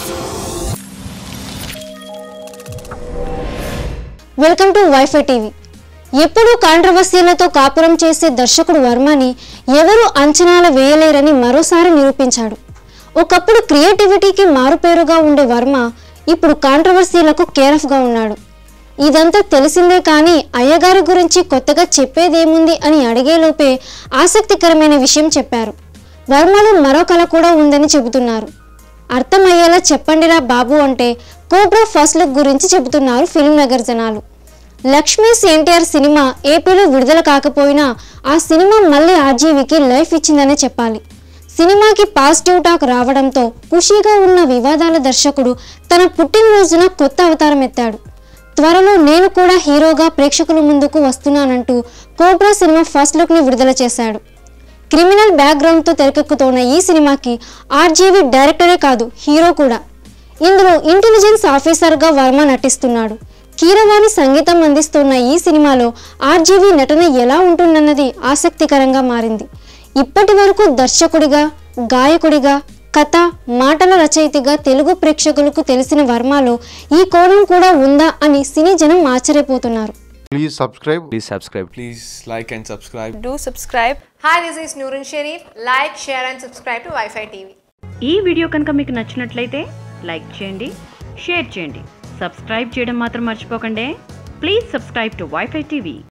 Welcome to WiFi TV ఎప్పుడూ కాంట్రవర్సీలతో కాపురం చేసే దర్శకుడు వర్మని ఎవరు అంచనాల వేయలేరని మరోసారి నిరూపించాడు ఒకప్పుడు క్రియేటివిటీకి మారుపేరుగా ఉండే వర్మ ఇప్పుడు కాంట్రవర్సీలకు కేరఫ్గా ఉన్నాడు ఇదంతా తెలిసిందే కానీ అయ్యగారి గురించి కొత్తగా చెప్పేదేముంది అని అడిగేలోపే ఆసక్తికరమైన విషయం చెప్పారు వర్మలో మరో కళ కూడా ఉందని చెబుతున్నారు అర్థమయ్యేలా చెప్పండిరా బాబు అంటే కోబ్రా ఫస్ట్ లుక్ గురించి చెబుతున్నారు ఫిల్మ్ నగర్ జనాలు లక్ష్మీస్ ఎన్టీఆర్ సినిమా ఏపీలో విడుదల కాకపోయినా ఆ సినిమా మళ్ళీ ఆర్జీవికి లైఫ్ ఇచ్చిందనే చెప్పాలి సినిమాకి పాజిటివ్ టాక్ రావడంతో ఖుషీగా ఉన్న వివాదాల దర్శకుడు తన పుట్టినరోజున కొత్త అవతారం ఎత్తాడు త్వరలో నేను కూడా హీరోగా ప్రేక్షకుల ముందుకు వస్తున్నానంటూ కోబ్రా సినిమా ఫస్ట్ లుక్ని విడుదల చేశాడు క్రిమినల్ బ్యాక్గ్రౌండ్తో తెరకెక్కుతోన్న ఈ సినిమాకి ఆర్జీవి డైరెక్టరే కాదు హీరో కూడా ఇందులో ఇంటెలిజెన్స్ ఆఫీసర్గా వర్మ నటిస్తున్నాడు కీరవాణి సంగీతం అందిస్తున్న ఈ సినిమాలో ఆర్జీవి నటన ఎలా ఉంటుందన్నది ఆసక్తికరంగా మారింది ఇప్పటి వరకు దర్శకుడిగా గాయకుడిగా కథ మాటల రచయితగా తెలుగు ప్రేక్షకులకు తెలిసిన వర్మలో ఈ కోణం కూడా ఉందా అని సినీ జనం ఆశ్చర్యపోతున్నారు Please subscribe. Please subscribe. Please like and subscribe. do subscribe Hi, this is Nurun Sharif. Like, share, and subscribe to Wi-Fi TV. ఈ వీడియో కనుక మీకు నచ్చినట్లయితే లైక్ చేయండి షేర్ చేయండి సబ్స్క్రైబ్ చేయడం మాత్రం మర్చిపోకండి please subscribe to WiFi TV